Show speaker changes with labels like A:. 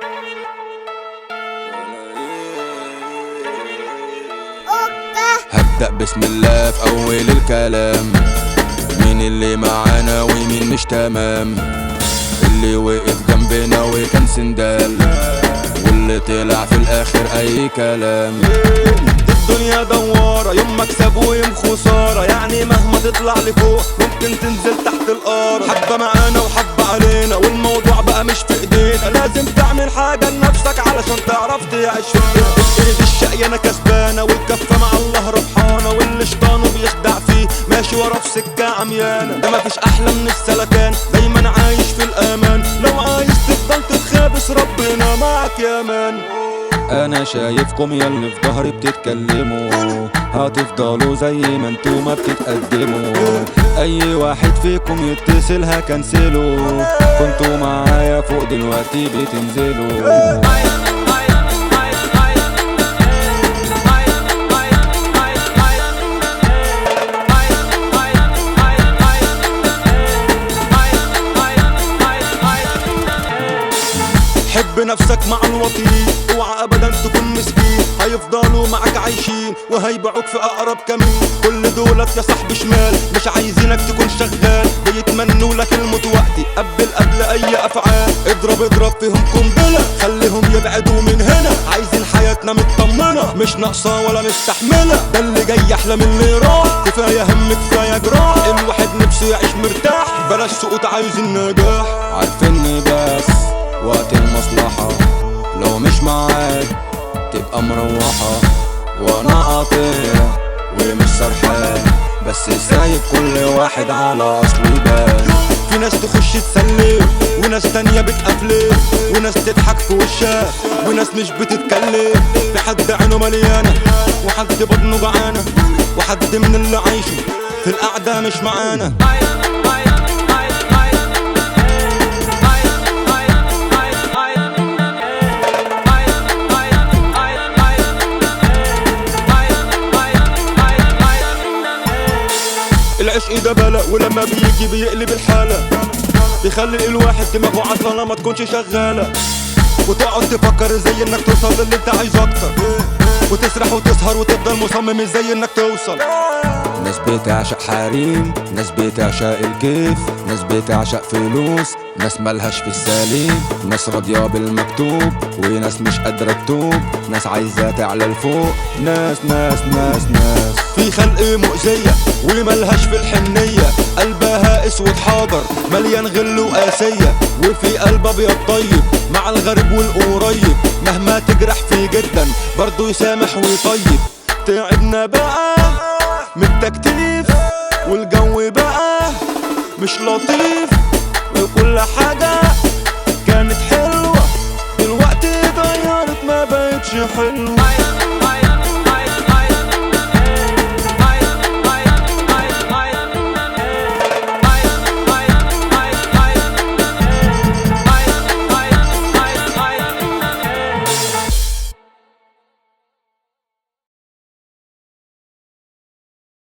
A: هبدأ بسم الله في أول الكلام مين اللي معانا ومين مش تمام اللي وقف جنبنا وكان سندال واللي طلع في الآخر أي كلام
B: الدنيا دوارة يوم مكسب ويوم خسارة يعني مهما تطلع لفوق ممكن تنزل تحت الأرض حبة معانا وحبة علينا والموضوع بقى مش في ايدينا لازم تعمل حاجة لنفسك علشان تعرف تعيش في الدنيا ايد الشقي انا كسبانة والكفة مع الله ربحانة واللي شطانه بيخدع فيه ماشي ورا في سكة عميانة ده مفيش أحلى من السلكان دايما عايش في الأمان لو عايز تفضل تتخابس ربنا معك يا مان
A: انا شايفكم ياللي في ظهري بتتكلموا هتفضلوا زي ما انتوا ما بتتقدموا اي واحد فيكم يتصل هكنسله كنتوا معايا فوق دلوقتي بتنزلوا
B: حب نفسك مع الوطين اوعى ابدا تكون مسكين هيفضلوا معك عايشين وهيبيعوك في اقرب كمين كل دولت يا صاحبي شمال مش عايزينك تكون شغال بيتمنوا لك الموت وقتي قبل قبل اي افعال اضرب اضرب فيهم قنبله خليهم يبعدوا من هنا عايزين حياتنا مطمنه مش ناقصه ولا مستحمله ده اللي جاي احلى من اللي راح كفايه هم كفايه جراح الواحد نفسه يعيش مرتاح بلاش سقوط عايز النجاح
A: عارفيني بس وقت المصلحة لو مش معاك تبقى مروحة وانا قاطع ومش سرحان بس سايب كل واحد على اصله يبان
B: في ناس تخش تسلم وناس تانية بتقفلم وناس تضحك في وشها وناس مش بتتكلم في حد عينه مليانة وحد بطنه جعانة وحد من اللي عايشه في القعدة مش معانا العشق ده بلا ولما بيجي بيقلب الحالة بيخلي الواحد دماغه عطلانة ما تكونش شغالة وتقعد تفكر زي انك توصل للي انت عايزه اكتر وتسرح وتسهر وتفضل مصمم ازاي انك توصل
A: ناس بتعشق حريم ناس بتعشق الكيف ناس بتعشق فلوس ناس ملهاش في السليم ناس راضية بالمكتوب وناس مش قادرة تتوب ناس عايزة تعلى لفوق ناس ناس ناس ناس
B: في خلق مؤذية وملهاش في الحنية قلبها اسود حاضر مليان غل وقاسية وفي قلب ابيض طيب مع الغريب والقريب مهما تجرح فيه جدا برضه يسامح ويطيب تعبنا بقى من التكتيف والجو بقى مش لطيف وكل حاجة كانت حلوة دلوقتي اتغيرت ما بقتش حلوة